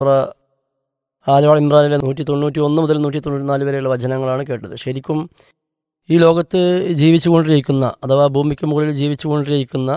ആലുവാൾ ഇമ്രാനിലെ നൂറ്റി തൊണ്ണൂറ്റി ഒന്ന് മുതൽ നൂറ്റി തൊണ്ണൂറ്റി നാല് വരെയുള്ള വചനങ്ങളാണ് കേട്ടത് ശരിക്കും ഈ ലോകത്ത് ജീവിച്ചുകൊണ്ടിരിക്കുന്ന അഥവാ ഭൂമിക്ക് മുകളിൽ ജീവിച്ചുകൊണ്ടിരിക്കുന്ന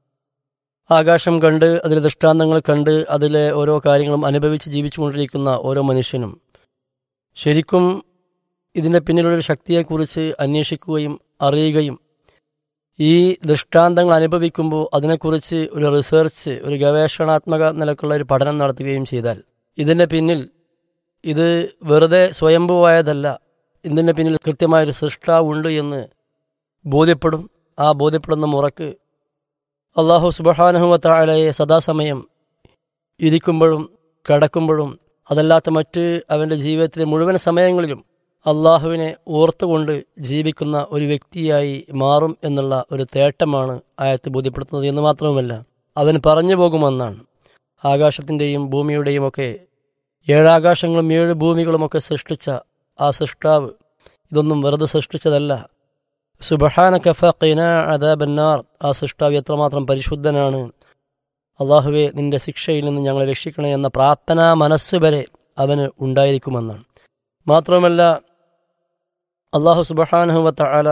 ആകാശം കണ്ട് അതിലെ ദൃഷ്ടാന്തങ്ങൾ കണ്ട് അതിലെ ഓരോ കാര്യങ്ങളും അനുഭവിച്ച് ജീവിച്ചുകൊണ്ടിരിക്കുന്ന ഓരോ മനുഷ്യനും ശരിക്കും ഇതിൻ്റെ പിന്നിലുള്ളൊരു ശക്തിയെക്കുറിച്ച് അന്വേഷിക്കുകയും അറിയുകയും ഈ ദൃഷ്ടാന്തങ്ങൾ അനുഭവിക്കുമ്പോൾ അതിനെക്കുറിച്ച് ഒരു റിസർച്ച് ഒരു ഗവേഷണാത്മക നിലക്കുള്ള ഒരു പഠനം നടത്തുകയും ചെയ്താൽ ഇതിൻ്റെ പിന്നിൽ ഇത് വെറുതെ സ്വയംഭൂവായതല്ല ഇതിൻ്റെ പിന്നിൽ കൃത്യമായൊരു സൃഷ്ടാവുണ്ട് എന്ന് ബോധ്യപ്പെടും ആ ബോധ്യപ്പെടുന്ന മുറക്ക് അള്ളാഹു സുബഹാനഹുമത്തായാലയെ സദാസമയം ഇരിക്കുമ്പോഴും കിടക്കുമ്പോഴും അതല്ലാത്ത മറ്റ് അവൻ്റെ ജീവിതത്തിലെ മുഴുവൻ സമയങ്ങളിലും അള്ളാഹുവിനെ ഓർത്തുകൊണ്ട് ജീവിക്കുന്ന ഒരു വ്യക്തിയായി മാറും എന്നുള്ള ഒരു തേട്ടമാണ് ആയത്ത് ബോധ്യപ്പെടുത്തുന്നത് എന്ന് മാത്രവുമല്ല അവൻ പറഞ്ഞു പോകുമെന്നാണ് ആകാശത്തിൻ്റെയും ഭൂമിയുടെയും ഒക്കെ ഏഴാകാശങ്ങളും ഏഴ് ഭൂമികളുമൊക്കെ സൃഷ്ടിച്ച ആ സൃഷ്ടാവ് ഇതൊന്നും വെറുതെ സൃഷ്ടിച്ചതല്ല സുബഹാന കഫ കൈന അദാബന്നാർ ആ സൃഷ്ടാവ് എത്രമാത്രം പരിശുദ്ധനാണ് അള്ളാഹുവെ നിന്റെ ശിക്ഷയിൽ നിന്ന് ഞങ്ങളെ രക്ഷിക്കണേ എന്ന പ്രാർത്ഥനാ മനസ്സ് വരെ അവന് ഉണ്ടായിരിക്കുമെന്നാണ് മാത്രമല്ല അള്ളാഹു സുബഹാനുഹവത്ത ആല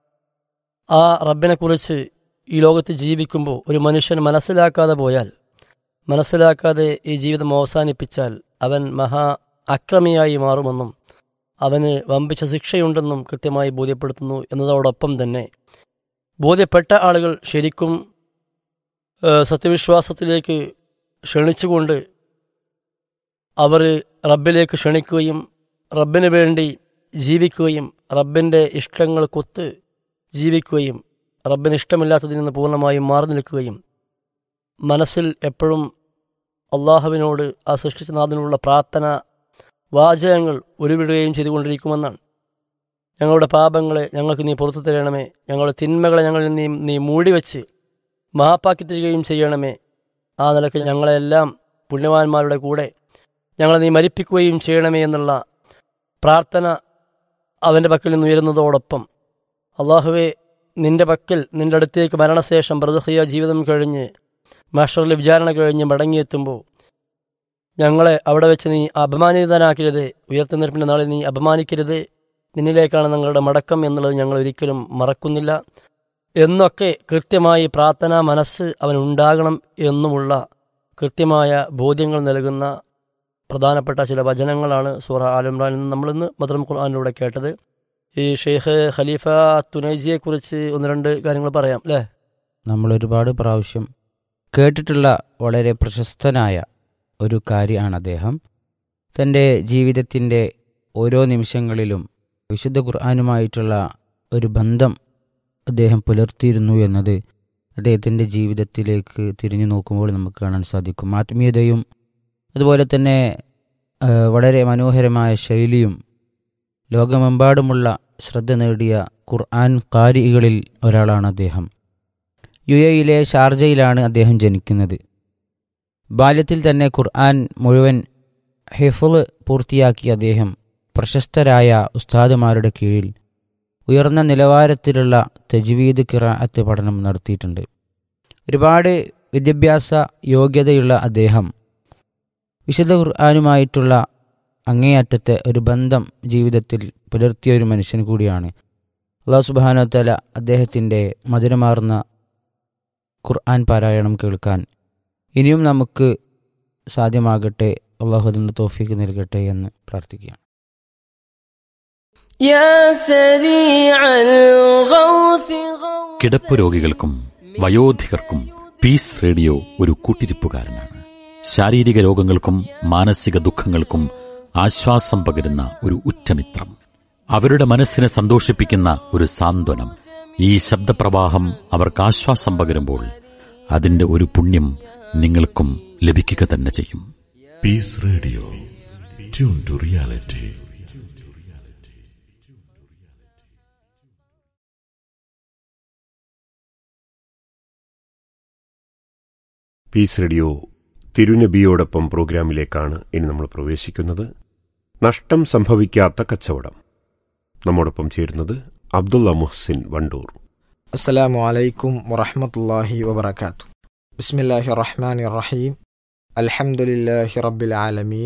ആ റബ്ബിനെക്കുറിച്ച് ഈ ലോകത്ത് ജീവിക്കുമ്പോൾ ഒരു മനുഷ്യൻ മനസ്സിലാക്കാതെ പോയാൽ മനസ്സിലാക്കാതെ ഈ ജീവിതം അവസാനിപ്പിച്ചാൽ അവൻ മഹാ അക്രമിയായി മാറുമെന്നും അവന് വമ്പിച്ച ശിക്ഷയുണ്ടെന്നും കൃത്യമായി ബോധ്യപ്പെടുത്തുന്നു എന്നതോടൊപ്പം തന്നെ ബോധ്യപ്പെട്ട ആളുകൾ ശരിക്കും സത്യവിശ്വാസത്തിലേക്ക് ക്ഷണിച്ചുകൊണ്ട് അവർ റബ്ബിലേക്ക് ക്ഷണിക്കുകയും റബ്ബിന് വേണ്ടി ജീവിക്കുകയും റബ്ബിൻ്റെ ഇഷ്ടങ്ങൾ കൊത്ത് ജീവിക്കുകയും റബ്ബിന് ഇഷ്ടമില്ലാത്തതിൽ നിന്ന് പൂർണ്ണമായും മാറി നിൽക്കുകയും മനസ്സിൽ എപ്പോഴും അള്ളാഹുവിനോട് ആ സൃഷ്ടിച്ച നാഥനുള്ള പ്രാർത്ഥന വാചകങ്ങൾ ഉരുവിടുകയും ചെയ്തുകൊണ്ടിരിക്കുമെന്നാണ് ഞങ്ങളുടെ പാപങ്ങളെ ഞങ്ങൾക്ക് നീ പുറത്തു തരണമേ ഞങ്ങളുടെ തിന്മകളെ ഞങ്ങളിൽ നീ നീ മൂടിവെച്ച് മാപ്പാക്കി തരികയും ചെയ്യണമേ ആ നിലയ്ക്ക് ഞങ്ങളെല്ലാം പുണ്യവാന്മാരുടെ കൂടെ ഞങ്ങളെ നീ മരിപ്പിക്കുകയും ചെയ്യണമേ എന്നുള്ള പ്രാർത്ഥന അവൻ്റെ പക്കൽ നിന്ന് ഉയരുന്നതോടൊപ്പം അള്ളാഹുവെ നിന്റെ പക്കൽ നിന്റെ അടുത്തേക്ക് മരണശേഷം ബ്രദഹിയ ജീവിതം കഴിഞ്ഞ് മാഷറിൽ വിചാരണ കഴിഞ്ഞ് മടങ്ങിയെത്തുമ്പോൾ ഞങ്ങളെ അവിടെ വെച്ച് നീ അപമാനിതനാക്കരുത് ഉയർത്തുന്നിരിപ്പിൻ്റെ നാളെ നീ അപമാനിക്കരുത് നിന്നിലേക്കാണ് ഞങ്ങളുടെ മടക്കം എന്നുള്ളത് ഞങ്ങൾ ഒരിക്കലും മറക്കുന്നില്ല എന്നൊക്കെ കൃത്യമായി പ്രാർത്ഥനാ മനസ്സ് അവനുണ്ടാകണം എന്നുമുള്ള കൃത്യമായ ബോധ്യങ്ങൾ നൽകുന്ന പ്രധാനപ്പെട്ട ചില വചനങ്ങളാണ് സൂറ ആലുംറാൻ നിന്ന് നമ്മളിന്ന് മദ്രം ഖുർആാനിലൂടെ കേട്ടത് ഈ ഷെയ്ഖ് ഖലീഫ തുനൈജിയെക്കുറിച്ച് ഒന്ന് രണ്ട് കാര്യങ്ങൾ പറയാം അല്ലേ നമ്മൾ ഒരുപാട് പ്രാവശ്യം കേട്ടിട്ടുള്ള വളരെ പ്രശസ്തനായ ഒരു കാര്യമാണ് അദ്ദേഹം തൻ്റെ ജീവിതത്തിൻ്റെ ഓരോ നിമിഷങ്ങളിലും വിശുദ്ധ ഖുർആാനുമായിട്ടുള്ള ഒരു ബന്ധം അദ്ദേഹം പുലർത്തിയിരുന്നു എന്നത് അദ്ദേഹത്തിൻ്റെ ജീവിതത്തിലേക്ക് തിരിഞ്ഞു നോക്കുമ്പോൾ നമുക്ക് കാണാൻ സാധിക്കും ആത്മീയതയും അതുപോലെ തന്നെ വളരെ മനോഹരമായ ശൈലിയും ലോകമെമ്പാടുമുള്ള ശ്രദ്ധ നേടിയ ഖുർആൻ കാരികളിൽ ഒരാളാണ് അദ്ദേഹം യു എയിലെ ഷാർജയിലാണ് അദ്ദേഹം ജനിക്കുന്നത് ബാല്യത്തിൽ തന്നെ ഖുർആൻ മുഴുവൻ ഹിഫുള് പൂർത്തിയാക്കിയ അദ്ദേഹം പ്രശസ്തരായ ഉസ്താദുമാരുടെ കീഴിൽ ഉയർന്ന നിലവാരത്തിലുള്ള തജ്വീദ് കിറാഅത്ത് പഠനം നടത്തിയിട്ടുണ്ട് ഒരുപാട് വിദ്യാഭ്യാസ യോഗ്യതയുള്ള അദ്ദേഹം വിശുദ്ധ ഖുർആാനുമായിട്ടുള്ള അങ്ങേയറ്റത്തെ ഒരു ബന്ധം ജീവിതത്തിൽ പുലർത്തിയ ഒരു മനുഷ്യൻ കൂടിയാണ് അള്ളാഹു സുബാനോത്തല അദ്ദേഹത്തിൻ്റെ മധുരമാർന്ന ഖുർആൻ പാരായണം കേൾക്കാൻ ഇനിയും നമുക്ക് സാധ്യമാകട്ടെ അള്ളാഹു അതിൻ്റെ തോഫീക്ക് നൽകട്ടെ എന്ന് പ്രാർത്ഥിക്കുകയാണ് കിടപ്പ് രോഗികൾക്കും വയോധികർക്കും പീസ് റേഡിയോ ഒരു കൂട്ടിരിപ്പുകാരനാണ് ശാരീരിക രോഗങ്ങൾക്കും മാനസിക ദുഃഖങ്ങൾക്കും ആശ്വാസം പകരുന്ന ഒരു ഉറ്റമിത്രം അവരുടെ മനസ്സിനെ സന്തോഷിപ്പിക്കുന്ന ഒരു സാന്ത്വനം ഈ ശബ്ദപ്രവാഹം അവർക്ക് ആശ്വാസം പകരുമ്പോൾ അതിന്റെ ഒരു പുണ്യം നിങ്ങൾക്കും ലഭിക്കുക തന്നെ ചെയ്യും peace radio tune to reality peace radio തിരുനബിയോടൊപ്പം പ്രോഗ്രാമിലേക്കാണ് ഇനി നമ്മൾ പ്രവേശിക്കുന്നത് നഷ്ടം സംഭവിക്കാത്ത കച്ചവടം നമ്മോടൊപ്പം ചേരുന്നത് അബ്ദുള്ള മുഹ്സിൻ വണ്ടൂർ അസ്സലാമു അലൈക്കും വറഹമത്തല്ലാഹി വബർക്കാത്തു ബിസ്മില്ലാഹി റഹ്മാൻ റഹീം الحمد لله رب العالمين